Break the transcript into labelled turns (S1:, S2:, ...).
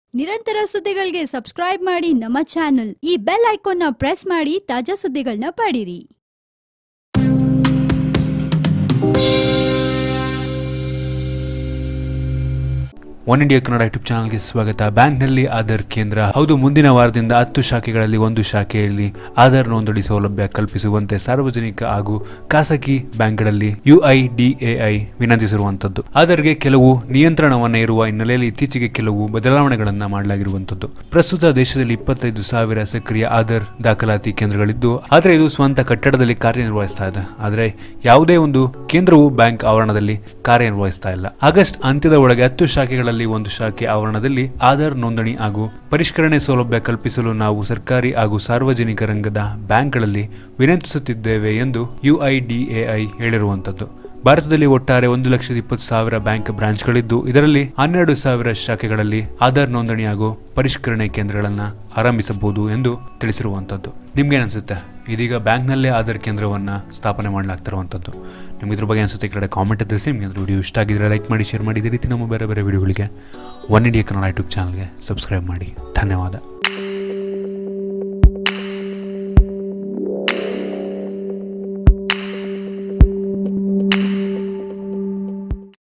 S1: ನಿರಂತರ ಸುದ್ದಿಗಳಿಗೆ ಸಬ್ಸ್ಕ್ರೈಬ್ ಮಾಡಿ ನಮ್ಮ ಚಾನೆಲ್ ಈ ಬೆಲ್ ಐಕಾನ್ನ ಪ್ರೆಸ್ ಮಾಡಿ ತಾಜಾ ಸುದ್ದಿಗಳನ್ನ ಪಡೀರಿ
S2: ಒನ್ ಇಂಡಿಯಾ ಕನ್ನಡ ಯೂಟ್ಯೂಬ್ ಚಾನಲ್ಗೆ ಸ್ವಾಗತ ಬ್ಯಾಂಕ್ನಲ್ಲಿ ಆಧಾರ್ ಕೇಂದ್ರ ಹೌದು ಮುಂದಿನ ವಾರದಿಂದ ಹತ್ತು ಶಾಖೆಗಳಲ್ಲಿ ಒಂದು ಶಾಖೆಯಲ್ಲಿ ಆಧಾರ್ ನೋಂದಣಿ ಸೌಲಭ್ಯ ಕಲ್ಪಿಸುವಂತೆ ಸಾರ್ವಜನಿಕ ಹಾಗೂ ಖಾಸಗಿ ಬ್ಯಾಂಕ್ಗಳಲ್ಲಿ ಯುಐಡಿಎಐ ವಿನಂತಿಸಿರುವಂತದ್ದು ಆಧಾರ್ಗೆ ಕೆಲವು ನಿಯಂತ್ರಣವನ್ನ ಇರುವ ಹಿನ್ನೆಲೆಯಲ್ಲಿ ಇತ್ತೀಚೆಗೆ ಕೆಲವು ಬದಲಾವಣೆಗಳನ್ನ ಮಾಡಲಾಗಿರುವಂತದ್ದು ಪ್ರಸ್ತುತ ದೇಶದಲ್ಲಿ ಇಪ್ಪತ್ತೈದು ಸಾವಿರ ಸಕ್ರಿಯ ಆಧಾರ್ ದಾಖಲಾತಿ ಕೇಂದ್ರಗಳಿದ್ದು ಆದರೆ ಇದು ಸ್ವಂತ ಕಟ್ಟಡದಲ್ಲಿ ಕಾರ್ಯನಿರ್ವಹಿಸ್ತಾ ಇದೆ ಆದರೆ ಯಾವುದೇ ಒಂದು ಕೇಂದ್ರವು ಬ್ಯಾಂಕ್ ಆವರಣದಲ್ಲಿ ಕಾರ್ಯನಿರ್ವಹಿಸ್ತಾ ಇಲ್ಲ ಆಗಸ್ಟ್ ಅಂತ್ಯದ ಒಳಗೆ ಹತ್ತು ಶಾಖೆಗಳಲ್ಲಿ ಒಂದು ಶಾಖೆ ಆವರಣದಲ್ಲಿ ಆಧಾರ್ ನೋಂದಣಿ ಹಾಗೂ ಪರಿಷ್ಕರಣೆ ಸೌಲಭ್ಯ ಕಲ್ಪಿಸಲು ನಾವು ಸರ್ಕಾರಿ ಹಾಗೂ ಸಾರ್ವಜನಿಕ ರಂಗದ ಬ್ಯಾಂಕ್ಗಳಲ್ಲಿ ವಿನಂತಿಸುತ್ತಿದ್ದೇವೆ ಎಂದು ಯುಐಡಿಎಐ ಹೇಳಿರುವಂತದ್ದು ಭಾರತದಲ್ಲಿ ಒಟ್ಟಾರೆ ಒಂದು ಲಕ್ಷದ ಇಪ್ಪತ್ತು ಸಾವಿರ ಬ್ಯಾಂಕ್ ಬ್ರಾಂಚ್ಗಳಿದ್ದು ಇದರಲ್ಲಿ ಹನ್ನೆರಡು ಸಾವಿರ ಶಾಖೆಗಳಲ್ಲಿ ಆಧಾರ್ ನೋಂದಣಿ ಹಾಗೂ ಪರಿಷ್ಕರಣೆ ಕೇಂದ್ರಗಳನ್ನ ಆರಂಭಿಸಬಹುದು ಎಂದು ತಿಳಿಸಿರುವಂತದ್ದು ನಿಮ್ಗೆ ಅನ್ಸುತ್ತೆ ಇದೀಗ ಬ್ಯಾಂಕ್ನಲ್ಲೇ ಆಧಾರ್ ಕೇಂದ್ರವನ್ನ ಸ್ಥಾಪನೆ ಮಾಡಲಾಗ್ತಿರುವಂತದ್ದು ನಿಮ್ಗೆ ಇದ್ರ ಬಗ್ಗೆ ಅನ್ಸುತ್ತೆ ಈ ಕಡೆ ಕಾಮೆಂಟ್ ತಿಳಿಸಿ ನಿಮ್ಗೆ ಅದ್ರ ವಿಡಿಯೋ ಇಷ್ಟ ಆಗಿದ್ರೆ ಲೈಕ್ ಮಾಡಿ ಶೇರ್ ಮಾಡಿ ಇದೇ ರೀತಿ ನಮ್ಮ ಬೇರೆ ಬೇರೆ ವಿಡಿಯೋಗಳಿಗೆ ಒನ್ ಇಂಡಿಯಾ ಕನ್ನಡ ಯೂಟ್ಯೂಬ್ ಚಾನಲ್ಗೆ ಸಬ್ಸ್ಕ್ರೈಬ್ ಮಾಡಿ ಧನ್ಯವಾದ